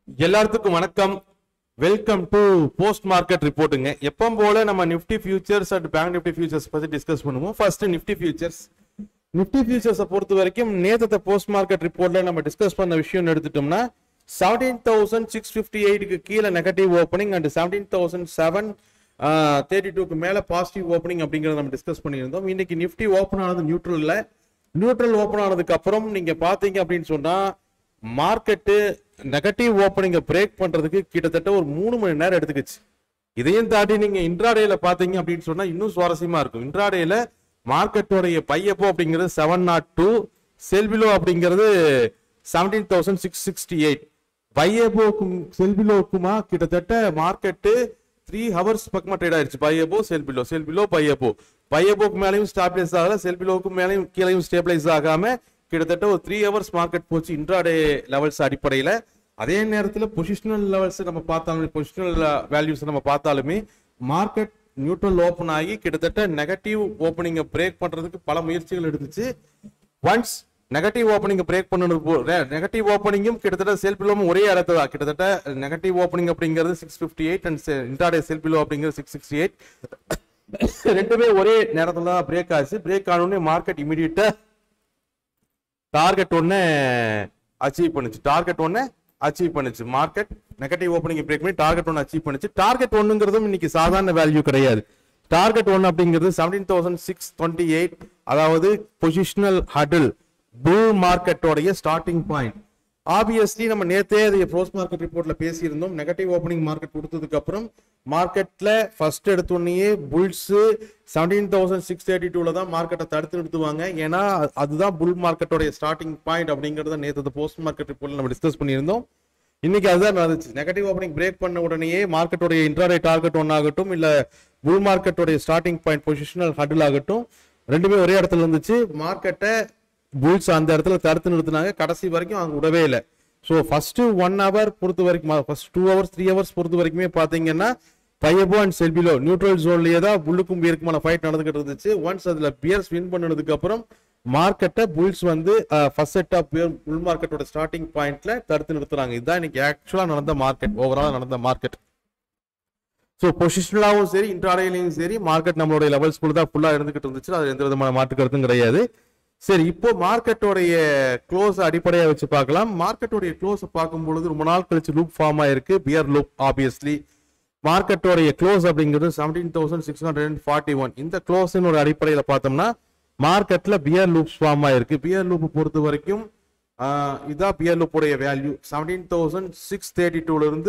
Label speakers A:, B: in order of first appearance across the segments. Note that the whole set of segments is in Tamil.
A: எல்லாத்துக்கும் வணக்கம் வெல்கம் டு போஸ்ட் மார்க்கெட் ரிப்போர்ட்டுங்க எப்பவும் போல நம்ம Nifty futures and bank Nifty futures பத்தி டிஸ்கஸ் பண்ணுவோம் ஃபர்ஸ்ட் நிஃப்டி ஃபியூச்சர்ஸ் நிஃப்டி ஃபியூச்சர்ஸை பொறுத்த வரைக்கும் நேத்தത്തെ போஸ்ட் மார்க்கெட் ரிப்போர்ட்ல நம்ம டிஸ்கஸ் பண்ண விஷயம் எடுத்துட்டோம்னா செவன்டீன் தௌசண்ட் சிக்ஸ் ஃபிஃப்டி எயிட்டுக்கு கீழே negative opening and seventeen thousand seven thirty டூக்கு மேல பாசிட்டிவ் ஓப்பனிங் அப்படிங்கறத நம்ம டிஸ்கஸ் பண்ணியிருந்தோம் இன்னைக்கு நிஃப்டி ஓப்பன் ஆனது நியூட்ரல்ல நியூட்ரல் ஓப்பன் ஆனதுக்கு அப்புறம் நீங்க பாத்தீங்க அப்படின்னு சொன்னா மார்க்கெட்டு நெகட்டிவ் ஓப்பனிங்கை பிரேக் பண்றதுக்கு கிட்டத்தட்ட ஒரு மூணு மணி நேரம் எடுத்துக்கிச்சு இதையும் தாண்டி நீங்க இன்ட்ராடேல பாத்தீங்க அப்படின்னு சொன்னா இன்னும் சுவாரஸ்யமா இருக்கும் இன்ட்ராடேல மார்க்கெட்டோடைய பையப்போ அப்படிங்கிறது செவன் நாட் டூ செல்பிலோ அப்படிங்கிறது seventeen thousand six sixty eight பையபோக்கும் செல்பிலோக்குமா கிட்டத்தட்ட மார்க்கெட்டு த்ரீ ஹவர்ஸ் பக்கமா ட்ரேட் ஆயிருச்சு பையபோ செல்பிலோ செல்பிலோ பையபோ பையபோக்கு மேலேயும் ஸ்டாபிளைஸ் ஆகல செல்பிலோக்கு மேலேயும் கீழேயும் ஸ்டேபிளைஸ் ஆகாம கிட்டத்தட்ட ஒரு த்ரீ ஹவர்ஸ் மார்க்கெட் போச்சு இன்ட்ராடே லெவல்ஸ் அடிப்படையில அதே நேரத்தில் பொசிஷனல் லெவல்ஸ் நம்ம பார்த்தாலும் பொசிஷனல் வேல்யூஸ் நம்ம பார்த்தாலுமே மார்க்கெட் நியூட்ரல் ஓப்பன் ஆகி கிட்டத்தட்ட நெகட்டிவ் ஓப்பனிங்கை பிரேக் பண்றதுக்கு பல முயற்சிகள் எடுத்துச்சு ஒன்ஸ் நெகட்டிவ் ஓப்பனிங் பிரேக் பண்ணது நெகட்டிவ் ஓப்பனிங்கும் கிட்டத்தட்ட செல் பிலோவும் ஒரே இடத்துல தான் கிட்டத்தட்ட நெகட்டிவ் ஓப்பனிங் அப்படிங்கிறது six fifty eight and intraday sell below அப்படிங்கிறது சிக்ஸ் சிக்ஸ்டி எயிட் ரெண்டுமே ஒரே நேரத்துல தான் பிரேக் ஆச்சு பிரேக் ஆனோடனே மார்க்கெட் இமீடியட்டா டார்கெட் ஒன்னு அச்சீவ் பண்ணுச்சு டார்கெட் ஒன்னு அச்சீவ் பண்ணுச்சு மார்க்கெட் நெகட்டிவ் ஓப்பனிங் பிரேக் பண்ணி டார்கெட் ஒன்னு அச்சீவ் பண்ணுச்சு டார்கெட் ஒன்னுங்கிறதும் இன்னைக்கு சாதாரண வேல்யூ கிடையாது டார்கெட் ஒன் அப்படிங்கிறது seventeen thousand six twenty eight அதாவது பொசிஷனல் ஹடில் புல் மார்க்கெட்டோடைய ஸ்டார்டிங் பாயிண்ட் ஆப்வியஸ்லி நம்ம நேத்தே அதை ப்ரோஸ் மார்க்கெட் ரிப்போர்ட்ல பேசியிருந்தோம் நெகட்டிவ் ஓப்பனிங் மார்க்கெட் கொடுத்ததுக்கு அப்புறம் மார்க்கெட்ல ஃபர்ஸ்ட் எடுத்தோடனே bulls seventeen thousand six thirty டூல தான் மார்க்கெட்டை தடுத்து நிறுத்துவாங்க ஏன்னா அதுதான் புல் மார்க்கெட்டோடைய ஸ்டார்டிங் பாயிண்ட் அப்படிங்கறத நேற்று போஸ்ட் மார்க்கெட் ரிப்போர்ட்ல நம்ம டிஸ்கஸ் பண்ணியிருந்தோம் இன்னைக்கு அதுதான் நடந்துச்சு நெகட்டிவ் ஓப்பனிங் பிரேக் பண்ண உடனேயே மார்க்கெட்டோடைய இன்ட்ராடே டார்கெட் ஒன் ஆகட்டும் இல்ல புல் மார்க்கெட்டோடைய ஸ்டார்டிங் பாயிண்ட் பொசிஷனல் ஹடில் ஆகட்டும் ரெண்டுமே ஒரே இடத்துல இருந்துச்சு மார்க்கெட்டை புல்ஸ் அந்த இடத்துல தடுத்து நிறுத்தினாங்க கடைசி வரைக்கும் அவங்க விடவே இல்லை ஸோ ஃபர்ஸ்ட் ஒன் ஹவர் பொறுத்த வரைக்கும் first two hours three hours பொறுத்த வரைக்குமே பார்த்தீங்கன்னா பையபோ அண்ட் செல்பிலோ நியூட்ரல் ஜோன்லயே தான் புல்லுக்கும் பியருக்குமான ஃபைட் நடந்துகிட்டு இருந்துச்சு ஒன்ஸ் அதுல பியர்ஸ் வின் பண்ணதுக்கு அப்புறம் மார்க்கெட்டை புல்ஸ் வந்து ஃபர்ஸ்ட் செட் ஆஃப் புல் மார்க்கெட்டோட ஸ்டார்டிங் பாயிண்ட்ல தடுத்து நிறுத்துறாங்க இதுதான் இன்னைக்கு ஆக்சுவலா நடந்த மார்க்கெட் ஓவரால் நடந்த மார்க்கெட் ஸோ பொசிஷனலாகவும் சரி இன்ட்ராடேலையும் சரி மார்க்கெட் நம்மளுடைய லெவல்ஸ் தான் ஃபுல்லா இருந்துகிட்டு இருந்துச்சு அது எந்த விதமான மாற்று கருத்தும் கிடையாது சரி இப்போ மார்க்கெட்டோடைய க்ளோஸ் அடிப்படையா வச்சு பார்க்கலாம் மார்க்கெட்டோடைய க்ளோஸ் பார்க்கும் பொழுது ரொம்ப நாள் கழிச்சு லூப் ஃபார்ம் ஆயிருக்கு பியர் லூப் ஆப்வியஸ்லி மார்க்கெட்டோடைய க்ளோஸ் அப்படிங்கிறது seventeen thousand six hundred and forty one இந்த க்ளோஸின் ஒரு அடிப்படையில் பார்த்தோம்னா மார்க்கெட்ல பியர் லூப்ஸ் ஃபார்ம் ஆயிருக்கு பியர் லூப் பொறுத்த வரைக்கும் ஆஹ், இதான் பியர் லூப்போடைய value seventeen thousand six thirty டூல இருந்து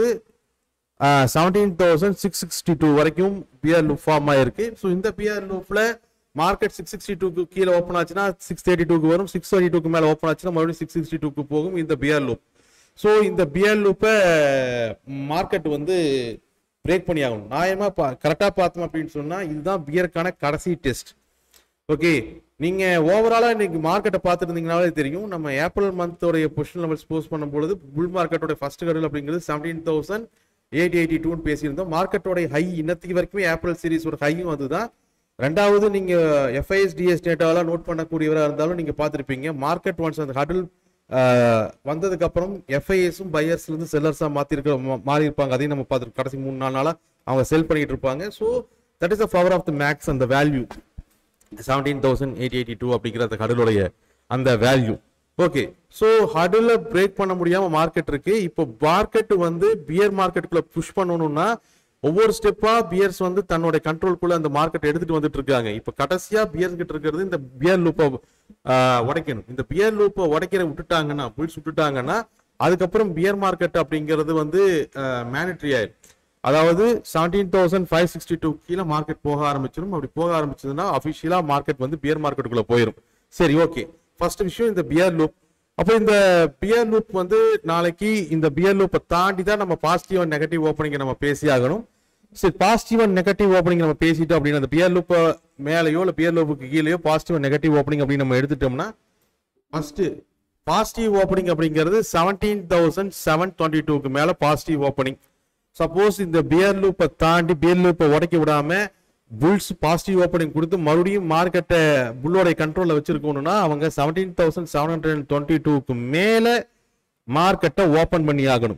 A: seventeen thousand six sixty two வரைக்கும் பியர் லூப் ஃபார்ம் ஆயிருக்கு ஸோ இந்த பியர் லூப்ல மார்க்கெட் சிக்ஸ் சிக்ஸ்டி டூக்கு கீழே ஓப்பன் ஆச்சுன்னா சிக்ஸ் தேர்ட்டி டூக்கு வரும் சிக்ஸ் தேர்ட்டி டூக்கு மேலே ஓப்பன் ஆச்சுன்னா மறுபடியும் சிக்ஸ் சிக்ஸ்டி டூக்கு போகும் இந்த பியர் லூப் ஸோ இந்த பியர் லூப்பை மார்க்கெட் வந்து பிரேக் பண்ணி ஆகணும் நியாயமா பா கரெக்டாக பார்த்தோம் அப்படின்னு சொன்னா இதுதான் பியருக்கான கடைசி டெஸ்ட் ஓகே நீங்க ஓவராலா இன்னைக்கு மார்க்கெட்டை பார்த்துட்டு இருந்தீங்கனாலே தெரியும் நம்ம ஏப்ரல் மந்தோடைய பொசிஷன் லெவல்ஸ் போஸ்ட் பண்ணும் பொழுது புல் மார்க்கெட்டோட ஃபர்ஸ்ட் கடல் அப்படிங்கிறது செவன்டீன் தௌசண்ட் எயிட் எயிட்டி டூன்னு பேசியிருந்தோம் மார்க்கெட்டோட ஹை இன்னத்துக்கு வரைக்குமே ஏப்ரல் சீரிஸோட ஹையும் அதுதான் ரெண்டாவது நீங்க எஃப்ஐஎஸ்டிஎஸ் டேட்டாவெல்லாம் நோட் பண்ணக்கூடியவராக இருந்தாலும் நீங்க பார்த்துருப்பீங்க மார்க்கெட் ஒன்ஸ் அந்த ஹடில் வந்ததுக்கு அப்புறம் எஃப்ஐஎஸும் பையர்ஸ்ல இருந்து செல்லர்ஸா மாத்திருக்க மா- மாறி இருப்பாங்க அதையும் நம்ம பார்த்துருக்கோம் கடைசி மூணு நாலு நாளா அவங்க செல் பண்ணிட்டு இருப்பாங்க so that is the power of the max அந்த value seventeen thousand eight eighty two அப்படிங்கிற அந்த ஹடலுடைய அந்த value okay so hurdle break பண்ண முடியாம மார்க்கெட் இருக்கு இப்போ மார்க்கெட் வந்து பியர் மார்க்கெட்டுக்குள்ள புஷ் பண்ணணும்னா ஒவ்வொரு ஸ்டெப்பா பியர்ஸ் வந்து தன்னோட கண்ட்ரோல்குள்ள அந்த மார்க்கெட் எடுத்துட்டு வந்துட்டு இருக்காங்க இப்போ கடைசியா பியர் கிட்ட இருக்கிறது இந்த பியர் லூப்பை உடைக்கணும் இந்த பியர் லூப்பை உடைக்கிற விட்டுட்டாங்கன்னா புல்ஸ் விட்டுட்டாங்கன்னா அதுக்கப்புறம் பியர் மார்க்கெட் அப்படிங்கிறது வந்து மேனிட்ரி ஆயிடும் அதாவது seventeen thousand five sixty two கீழே மார்க்கெட் போக ஆரம்பிச்சிடும் அப்படி போக ஆரம்பிச்சதுன்னா அஃபிஷியலா மார்க்கெட் வந்து பியர் மார்க்கெட்டுக்குள்ள போயிடும் சரி ஓகே ஃபர்ஸ்ட் விஷயம் இந்த பியர் லூப் அப்போ இந்த பியர் லூப் வந்து நாளைக்கு இந்த பியர் லூப்பை தாண்டி தான் நம்ம பாசிட்டிவ் அண்ட் நெகட்டிவ் ஓப்பனிங் நம்ம பேசி ஆகணும் சரி பாசிட்டிவ் அண்ட் நெகட்டிவ் ஓப்பனிங் நம்ம பேசிட்டோம் அப்படின்னு அந்த பியர் லூப்பை மேலேயோ இல்லை பியர் லூப்புக்கு கீழேயோ பாசிட்டிவ் அண்ட் நெகட்டிவ் ஓப்பனிங் அப்படின்னு நம்ம எடுத்துட்டோம்னா ஃபர்ஸ்ட் பாசிட்டிவ் ஓப்பனிங் அப்படிங்கிறது செவன்டீன் தௌசண்ட் செவன் டுவெண்ட்டி டூக்கு மேல பாசிட்டிவ் ஓப்பனிங் சப்போஸ் இந்த பியர் லூப்பை தாண்டி பியர் லூப்பை உடைக்க விடாம புல்ஸ் பாசிட்டிவ் ஓப்பனிங் கொடுத்து மறுபடியும் மார்க்கெட்டை புல்லோட கண்ட்ரோல்ல வச்சிருக்கணும்னா அவங்க seventeen thousand seven hundred twenty டூக்கு மேல மார்க்கெட்டை ஓபன் பண்ணி ஆகணும்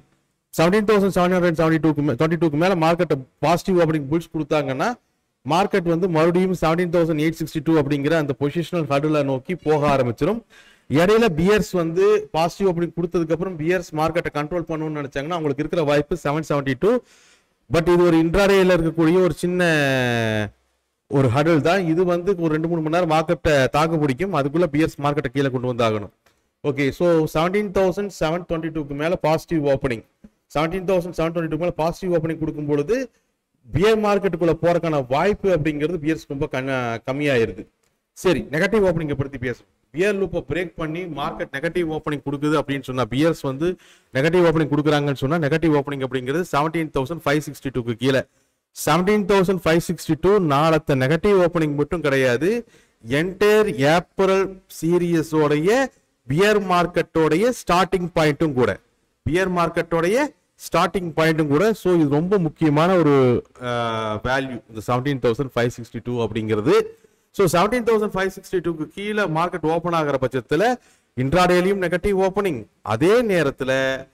A: seventeen thousand seven hundred seventy டூக்கு டுவெண்ட்டி டூக்கு மேலே மார்க்கெட்டை பாசிட்டிவ் அப்படிங்க புல்ஸ் கொடுத்தாங்கன்னா மார்க்கெட் வந்து மறுபடியும் seventeen thousand eight sixty two அப்படிங்கிற அந்த பொசிஷனல் ஹடுல நோக்கி போக ஆரம்பிச்சிடும் இடையில பியர்ஸ் வந்து பாசிட்டிவ் அப்படி கொடுத்ததுக்கு அப்புறம் பியர்ஸ் மார்க்கெட்டை கண்ட்ரோல் பண்ணணும்னு நினைச்சாங்கன்னா அவங்களுக்கு இருக்கிற வாய்ப்பு செவன் செவன்டி டூ பட் இது ஒரு இன்ட்ராடேல இருக்கக்கூடிய ஒரு சின்ன ஒரு ஹடல் தான் இது வந்து ஒரு ரெண்டு மூணு மணி நேரம் மார்க்கெட்டை தாக்கு பிடிக்கும் அதுக்குள்ள பியர்ஸ் மார்க்கெட்டை கீழே கொண்டு வந்தாகணும் okay so seventeen thousand seven twenty டூக்கு மேலே positive opening seventeen thousand seven twenty two மேலே பாசிட்டிவ் ஓப்பனிங் கொடுக்கும் பொழுது பியர் மார்க்கெட்டுக்குள்ள போறதுக்கான வாய்ப்பு அப்படிங்கிறது பியர்ஸ் ரொம்ப கண்ண- கம்மியாயிருது சரி நெகட்டிவ் ஓப்பனிங்கை பற்றி பேசும் பியர் லூப்பை பிரேக் பண்ணி மார்க்கெட் நெகட்டிவ் ஓப்பனிங் கொடுக்குது அப்படின்னு சொன்னா பியர்ஸ் வந்து நெகட்டிவ் ஓப்பனிங் கொடுக்குறாங்கன்னு சொன்னா நெகட்டிவ் ஓப்பனிங் அப்படிங்கிறது செவன்டீன் தௌசண்ட் ஃபைவ் சிக்ஸ்டி டூக்கு கீழே seventeen thousand five sixty two நாளத்த நெகட்டிவ் ஓப்பனிங் மட்டும் கிடையாது என்டையர் ஏப்ரல் சீரியஸோடைய பியர் மார்க்கெட்டோடைய ஸ்டார்டிங் பாயிண்ட்டும் கூட பியர் மார்க்கெட்டோடைய ஸ்டார்டிங் பாயிண்ட்டும் கூட ஸோ இது ரொம்ப முக்கியமான ஒரு வேல்யூ இந்த seventeen thousand five sixty two அப்படிங்கிறது so seventeen thousand five sixty டூக்கு கீழே மார்க்கெட் ஓப்பன் ஆகிற பட்சத்தில் இன்ட்ராடேலையும் நெகட்டிவ் ஓப்பனிங் அதே நேரத்தில்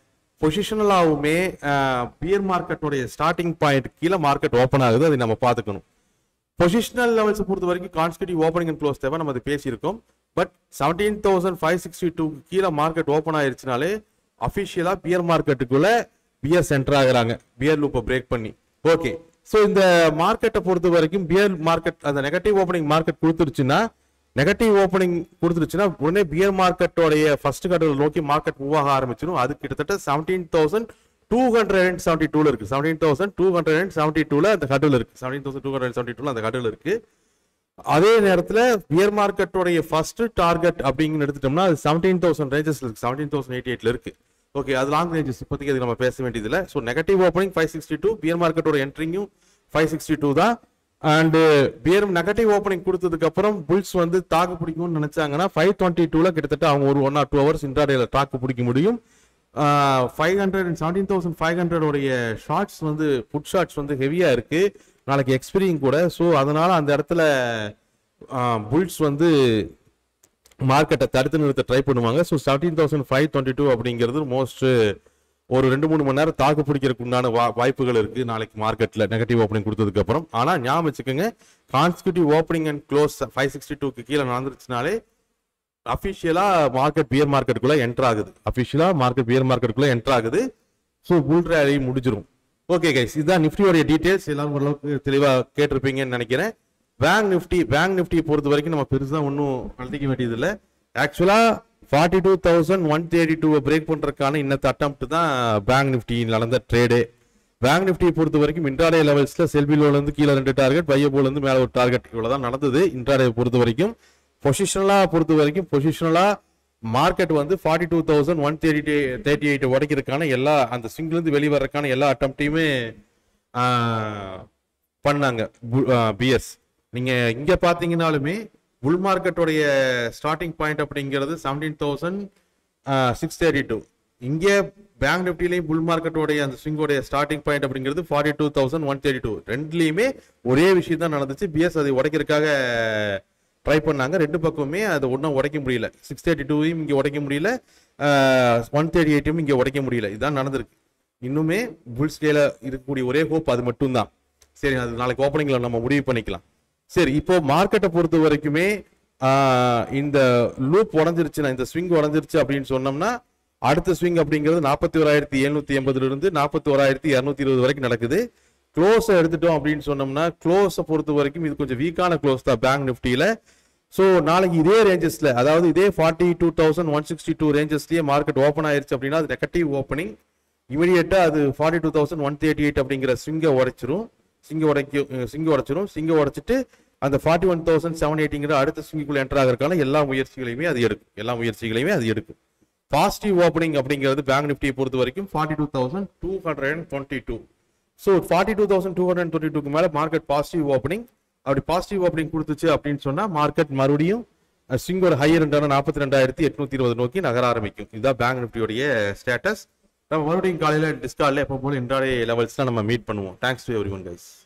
A: பொசிஷனலாவுமே பியர் மார்க்கெட்டோடைய ஸ்டார்டிங் பாயிண்ட் கீழே மார்க்கெட் ஓப்பன் ஆகுது அதை நம்ம பார்த்துக்கணும் பொசிஷனல் லெவல்ஸ் பொறுத்த வரைக்கும் கான்ஸ்டியூட்டிவ் ஓப்பனிங் அண்ட் க்ளோஸ் தேவை நம்ம அதை பேசியிருக்கோம் but seventeen thousand five sixty டூக்கு கீழே மார்க்கெட் ஓப்பன் ஆயிருச்சுனாலே அஃபிஷியலாக பியர் மார்க்கெட்டுக்குள்ள பியர் சென்டர் ஆகுறாங்க பியர் லூப்பை பிரேக் பண்ணி ஓகே ஸோ இந்த மார்க்கெட்டை பொறுத்த வரைக்கும் பியர் மார்க்கெட் அந்த நெகட்டிவ் ஓப்பனிங் மார்க்கெட் கொடுத்துருச்சுன்னா நெகட்டிவ் ஓப்பனிங் கொடுத்துருச்சுன்னா உடனே பியர் மார்க்கெட்டோடைய ஃபர்ஸ்ட் கட்டத்தில் நோக்கி மார்க்கெட் மூவ் ஆக ஆரம்பிச்சிடும் அது கிட்டத்தட்ட seventeen thousand two hundred and seventy டூல இருக்கு seventeen thousand two hundred and seventy டூல அந்த கட்டில் இருக்கு seventeen thousand two hundred seventy டூல அந்த கட்டில் இருக்கு அதே நேரத்தில் பியர் மார்க்கெட்டோடைய ஃபர்ஸ்ட் டார்கெட் அப்படிங்கன்னு எடுத்துட்டோம்னா அது செவன்டீன் தௌசண்ட் ரேஞ்சஸ் இருக்கு செவன்டீன் தௌசண்ட் எயிட்டி எயிட்ல இருக்கு ஓகே அது லாங் ரேஞ்சஸ் இப்போதைக்கு அது நம்ம பேச வேண்டியதில்லை so negative opening five sixty two bear மார்க்கெட்டோட என்ட்ரிங்கும் ஃபைவ் சிக்ஸ்டி டூ தான் அண்ட் பியர் நெகட்டிவ் ஓப்பனிங் கொடுத்ததுக்கு அப்புறம் புல்ஸ் வந்து தாக்கு பிடிக்கும்னு நினைச்சாங்கன்னா ஃபைவ் டுவெண்ட்டி டூல கிட்டத்தட்ட அவங்க ஒரு ஒன் ஆர் டூ ஹவர்ஸ் இன்ட்ராடேல தாக்கு பிடிக்க முடியும் five hundred and seventeen thousand five ஹண்ட்ரடோடைய ஷார்ட்ஸ் வந்து ஃபுட் ஷார்ட்ஸ் வந்து ஹெவியா இருக்கு நாளைக்கு எக்ஸ்பீரியும் கூட ஸோ அதனால அந்த இடத்துல புல்ஸ் வந்து மார்க்கெட்டை தடுத்து நிறுத்த ட்ரை பண்ணுவாங்க so seventeen thousand five twenty two அப்படிங்கிறது மோஸ்ட் ஒரு ரெண்டு மூணு மணி நேரம் தாக்கு பிடிக்கிறதுக்கு உண்டான வா வாய்ப்புகள் இருக்கு நாளைக்கு மார்க்கெட்ல நெகட்டிவ் ஓப்பனிங் கொடுத்ததுக்கு அப்புறம் ஆனா ஞாபகம் வச்சுக்கோங்க consecutive opening and close five sixty டூக்கு கீழே நடந்துருச்சுனாலே அஃபிஷியலா மார்க்கெட் பியர் மார்க்கெட்டுக்குள்ள என்டர் ஆகுது அஃபிஷியலா மார்க்கெட் பியர் மார்க்கெட்டுக்குள்ள என்டர் ஆகுது ஸோ புல் ரேலி முடிஞ்சிரும் ஓகே கைஸ் இதுதான் நிஃப்டியோடைய டீடைல்ஸ் எல்லாரும் ஓரளவுக்கு தெளிவா கேட்டிருப்பீங்கன்னு நினைக்கிறேன் பேங்க் நிஃப்டி பேங்க் நிஃப்டி பொறுத்த வரைக்கும் நம்ம பெருசா ஒன்றும் அழுத்திக்க வேண்டியது இல்லை actually forty two thousand one thirty two break பண்றதுக்கான இன்னத்த அட்டம் தான் பேங்க் நிஃப்டி நடந்த ட்ரேடு பேங்க் நிஃப்டி பொறுத்த வரைக்கும் இன்ட்ராடே லெவல்ஸ்ல செல்பிலோல இருந்து கீழே ரெண்டு டார்கெட் பையபோல இருந்து மேல ஒரு டார்கெட் இவ்வளவுதான் நடந்தது இன்ட்ராடே பொறுத்த வரைக்கும் பொசிஷனலா பொறுத்த வரைக்கும் பொசிஷனலா மார்க்கெட் வந்து forty two thousand one thirty thirty eight உடைக்கிறதுக்கான எல்லா அந்த ஸ்விங்ல இருந்து வெளியே வர்றதுக்கான எல்லா அட்டம்ப்டையுமே பண்ணாங்க பிஎஸ் நீங்க இங்க பாத்தீங்கன்னாலுமே புல் மார்க்கெட்டோடைய ஸ்டார்டிங் பாயிண்ட் அப்படிங்கிறது seventeen thousand six thirty two இங்கே பேங்க் நிஃப்டிலையும் புல் மார்க்கெட்டோடைய அந்த ஸ்விங்கோடைய ஸ்டார்டிங் பாயிண்ட் அப்படிங்கிறது forty two thousand one thirty two ரெண்டுலேயுமே ஒரே விஷயம் தான் நடந்துச்சு பிஎஸ் அதை உடைக்கிறதுக்காக ட்ரை பண்ணாங்க ரெண்டு பக்கமுமே அதை ஒன்றும் உடைக்க முடியல சிக்ஸ் தேர்ட்டி டூவையும் இங்கே உடைக்க முடியல ஒன் தேர்ட்டி எயிட்டையும் இங்கே உடைக்க முடியல இதுதான் நடந்திருக்கு இன்னுமே புல் ஸ்கேல இருக்கக்கூடிய ஒரே ஹோப் அது மட்டும்தான் சரி அது நாளைக்கு ஓப்பனிங்ல நம்ம முடிவு பண்ணிக்கலாம் சரி இப்போ மார்க்கெட்டை பொறுத்த வரைக்குமே ஆஹ், இந்த லூப் உடஞ்சிருச்சுன்னா இந்த ஸ்விங் உடஞ்சிருச்சு அப்படின்னு சொன்னோம்னா அடுத்த ஸ்விங் அப்படிங்கிறது நாற்பத்தி ஓராயிரத்தி எழுநூத்தி எண்பதுல இருந்து நாற்பத்தி ஓராயிரத்தி இரநூத்தி இருபது வரைக்கும் நடக்குது க்ளோஸை எடுத்துட்டோம் அப்படின்னு சொன்னோம்னா க்ளோஸை பொறுத்த வரைக்கும் இது கொஞ்சம் வீக்கான க்ளோஸ் தான் பேங்க் நிஃப்டியில ஸோ நாளைக்கு இதே ரேஞ்சஸ்ல அதாவது இதே forty two thousand one sixty two ரேஞ்சஸ்லயே மார்க்கெட் ஓப்பன் ஆயிருச்சு அப்படின்னா அது நெகட்டிவ் ஓப்பனிங் இமீடியட்டா அது forty two thousand one thirty eight அப்படிங்கிற ஸ்விங்கை உடைச்சிரும் சிங்க உடைக்க சிங்க உடைச்சிரும் சிங்க உடைச்சிட்டு அந்த ஃபார்ட்டி ஒன் தௌசண்ட் செவன் எயிட்டிங்கிற அடுத்த ஸ்விங்குக்குள்ள என்டர் ஆகிறதுக்கான எல்லா முயற்சிகளையுமே அது எடுக்கும் எல்லா முயற்சிகளையுமே அது எடுக்கும் பாசிட்டிவ் ஓப்பனிங் அப்படிங்கிறது பேங்க் நிஃப்டியை பொறுத்த வரைக்கும் forty two thousand two hundred and twenty two so forty two thousand two hundred twenty டூக்கு மேலே மார்க்கெட் பாசிட்டிவ் ஓப்பனிங் அப்படி பாசிட்டிவ் ஓப்பனிங் கொடுத்துச்சு அப்படின்னு சொன்னால் மார்க்கெட் மறுபடியும் சிங்கோட ஹையர் ரெண்டான நாற்பத்தி ரெண்டாயிரத்தி எட்நூத்தி இருபது நோக்கி நகர ஆரம்பிக்கும் இதுதான் பேங்க் நிஃப்டியோடைய ஸ்டேட்டஸ் நம்ம மறுபடியும் காலையில் டிஸ்காலில் எப்போ போல இன்றாடே லெவல்ஸ்லாம் நம்ம மீட் பண்ணுவோம் thanks to everyone guys